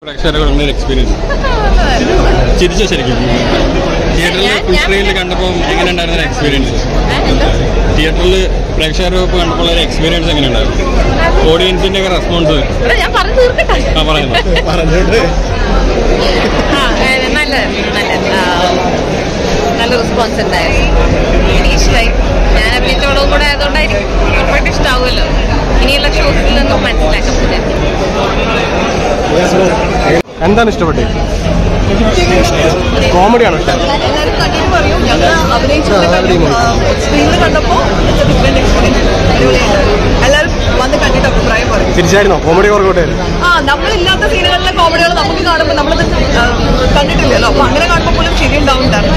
പ്രേക്ഷകരുടെ ഒരു എക്സ്പീരിയൻസ് ചിരിച്ചോ ശരിക്കും തിയേറ്ററിൽ ഞാൻ- ഫുൾ ഞാൻ- സ്ക്രീനിൽ കണ്ടപ്പോൾ എങ്ങനെ ഉണ്ടായിരുന്ന എക്സ്പീരിയൻസ് ഏ, എന്താ? തിയേറ്ററിൽ പ്രേക്ഷകരുടെ ഒപ്പം കണ്ടപ്പോൾ ഒരു എക്സ്പീരിയൻസ് എങ്ങനെ ഉണ്ടായിരുന്നു ഓഡിയൻസിന്റെ ഒക്കെ റെസ്പോൺസ് എടാ, ഞാൻ പറഞ്ഞു തീർക്കട്ടെ ആ പറയുന്നു പറഞ്ഞോണ്ട് ആ, ഏ, നല്ല നല്ല ആ, നല്ല റെസ്പോൺസ് ഉണ്ടായിരുന്നു എനിക്ക് ഇഷ്ടമായി ഞാൻ അഭിനയിച്ചോളവും കൂടെ ആയതുകൊണ്ടായിരിക്കും ഉറപ്പായിട്ട് ഇഷ്ടാവുമല്ലോ ഇനിയുള്ള ഷോസിൽ നിന്നും മനസ്സിലാക്കാൻ പറ്റും എന്താണ് ഇഷ്ടപ്പെട്ടത് കോമഡിയാണോ ഇഷ്ടം എല്ലാവരും കണ്ടിട്ട് പറയും ഞങ്ങൾ അഭിനയിച്ചിട്ടുള്ള ആ, അഭിനയിച്ചു. സ്ക്രീനിൽ കണ്ടപ്പോൾ ഡിഫറെന്റ് എക്സ്പീരിയൻസ് അടിപൊളിയായിട്ടുണ്ട് എല്ലാവരും വന്ന് കണ്ടിട്ട് അഭിപ്രായം പറയും തിരിച്ചായിരുന്നോ കോമഡി വർക്കൗട്ട് ആ നമ്മളില്ലാത്ത സീനുകളിലെ കോമഡികൾ നമുക്ക് കാണുമ്പോൾ നമ്മളത് ആ, കണ്ടിട്ടില്ലല്ലോ അപ്പൊ അങ്ങനെ കാണുമ്പോൾ പോലും ശരി ഉണ്ടാവുന്നുണ്ടായിരുന്നു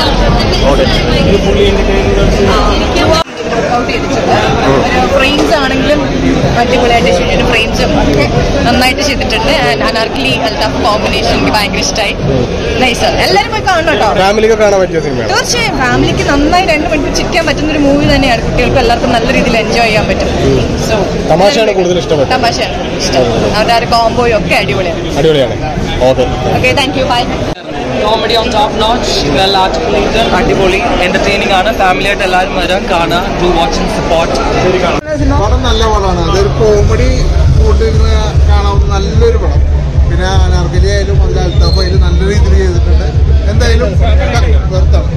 വർക്കൗട്ട് ചെയ്തിട്ടുണ്ട് ഫ്രെയിംസ് ആണെങ്കിലും അടിപൊളിയായിട്ട് ചെയ്തിട്ടുണ്ട് ഫ്രെയിംസും ഒക്കെ നന്നായിട്ട് ചെയ്തിട്ടുണ്ട് അനാർക്കലി അൽത്താഫ് കോമ്പിനേഷൻ എനിക്ക് ഭയങ്കര ഇഷ്ടമായി നൈസ് എല്ലാവരും പോയി കാണണം കേട്ടോ ഫാമിലിക്ക് കാണാൻ പറ്റിയ സിനിമയാണ് തീർച്ചയായും ഫാമിലിക്ക് നന്നായി രണ്ട് മണിക്കൂർ ചിരിക്കാൻ പറ്റുന്ന ഒരു മൂവി തന്നെയാണ് കുട്ടികൾക്ക് എല്ലാവർക്കും നല്ല രീതിയിൽ എൻജോയ് ചെയ്യാൻ പറ്റും സോ തമാശയാണ് കൂടുതൽ ഇഷ്ടപ്പെട്ടത് തമാശയാണ് ഇഷ്ടം അവരുടെ ആ ഒരു കോംബോയും ഒക്കെ അടിപൊളിയാണ് അടിപൊളിയാണ് okay okay thank you bye comedy on top notch well articulated അടിപൊളി എന്റർടൈനിങ് ആണ് ഫാമിലി ആയിട്ട് എല്ലാവരും വരാൻ കാണുക ടു വാച്ച് ആൻഡ് സപ്പോർട്ട് പടം നല്ല പടമാണ് അതൊരു കോമഡി കൊണ്ടിരുന്ന് കാണാവുന്ന നല്ലൊരു പടം പിന്നെ അനാർക്കലി ആയാലും അതിൽ അൽത്താഫ് ആയാലും നല്ല രീതിയിൽ ചെയ്തിട്ടുണ്ട് എന്തായാലും വെർത്താണ്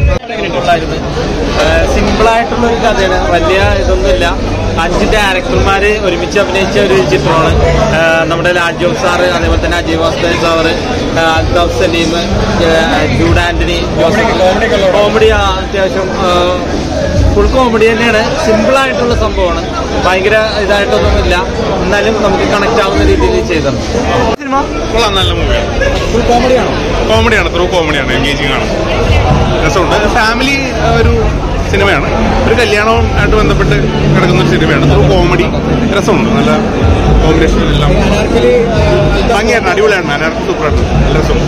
സിമ്പിൾ ആയിട്ടുള്ള ഒരു കഥയാണ് വലിയ ഇതൊന്നുമില്ല അഞ്ച് ഡയറക്ടർമാര് ഒരുമിച്ച് അഭിനയിച്ച ഒരു ചിത്രമാണ് ആ, നമ്മുടെ ലാൽജോബ് സാറ് അതേപോലെ തന്നെ അജയ് വാസ്തവൻ സാറ് അൽതാഫ് സലീം ആ, ജൂഡ് ആന്റണി ജോസഫ് കോമഡി അത്യാവശ്യം ഫുൾ കോമഡി തന്നെയാണ് സിമ്പിൾ ആയിട്ടുള്ള സംഭവമാണ് ഭയങ്കര ഇതായിട്ടൊന്നുമില്ല എന്നാലും നമുക്ക് കണക്ട് ആവുന്ന രീതിയിൽ ചെയ്തത് കൊള്ളാം നല്ല മൂവിയാണ് ഫുൾ കോമഡിയാണോ കോമഡിയാണ് ത്രൂ കോമഡിയാണ് എൻഗേജിങ് ആണ് രസമുണ്ട് ഫാമിലി ഒരു സിനിമയാണ് ഒരു കല്യാണവും ആയിട്ട് ബന്ധപ്പെട്ട് കിടക്കുന്ന ഒരു സിനിമയാണ് ത്രൂ കോമഡി രസമുണ്ട് നല്ല കോമ്പിനേഷൻ എല്ലാം ഭംഗിയായിരുന്നു അടിപൊളിയാണ് അനാർക്ക് സൂപ്പറായിട്ട് നല്ല രസമുണ്ട്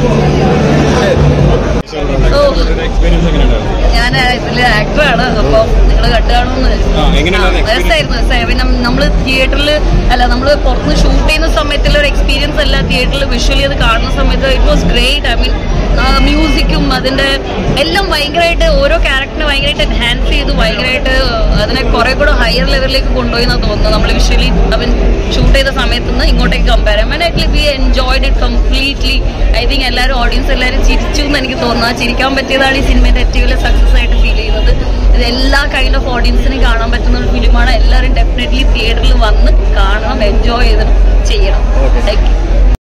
എക്സ്പീരിയൻസ് എങ്ങനെ ഉണ്ടായിരുന്നു ഞാൻ ഇതിൽ ആക്ടറാണ് അപ്പോൾ നിങ്ങൾ കണ്ടു കാണുമെന്ന് ആ, എങ്ങനെയുണ്ടായിരുന്നു experience? രസമായിരുന്നു രസമായി നമ്മൾ തിയേറ്ററിൽ അല്ല നമ്മൾ പുറത്തുനിന്ന് ഷൂട്ട് ചെയ്യുന്ന സമയത്തുള്ള ഒരു എക്സ്പീരിയൻസ് അല്ല തിയേറ്ററിൽ വിഷ്വലി അത് കാണുന്ന സമയത്ത് it was great I mean മ്യൂസിക്കും അതിന്റെ എല്ലാം ഭയങ്കരമായിട്ട് ഓരോ ക്യാരക്ടറിനെ ഭയങ്കരമായിട്ട് എൻഹാൻസ് ചെയ്തു ഭയങ്കരമായിട്ട് അതിനെ കുറെ കൂടെ ഹയർ ലെവലിലേക്ക് കൊണ്ടുപോയി എന്നാണ് തോന്നുന്നത് നമ്മൾ വിഷ്വലി അവൻ ഷൂട്ട് ചെയ്ത സമയത്ത് നിന്ന് ഇങ്ങോട്ടേക്ക് കമ്പയർ ചെയ്യാം actually we enjoyed it completely I think എല്ലാവരും ഓഡിയൻസ് എല്ലാവരും ചിരിച്ചു എന്ന് എനിക്ക് തോന്നുന്നു ആ ചിരിക്കാൻ പറ്റിയതാണ് ഈ സിനിമയുടെ ഏറ്റവും വലിയ സക്സസ് ആയിട്ട് ഫീൽ ചെയ്യുന്നത് ഇത് എല്ലാ കൈൻഡ് ഓഫ് ഓഡിയൻസിനും കാണാൻ പറ്റുന്ന ഒരു ഫിലിമാണ് എല്ലാവരും ഡെഫിനറ്റ്ലി തിയേറ്ററിൽ വന്ന് കാണണം എൻജോയ് ചെയ്ത് ചെയ്യണം താങ്ക് യു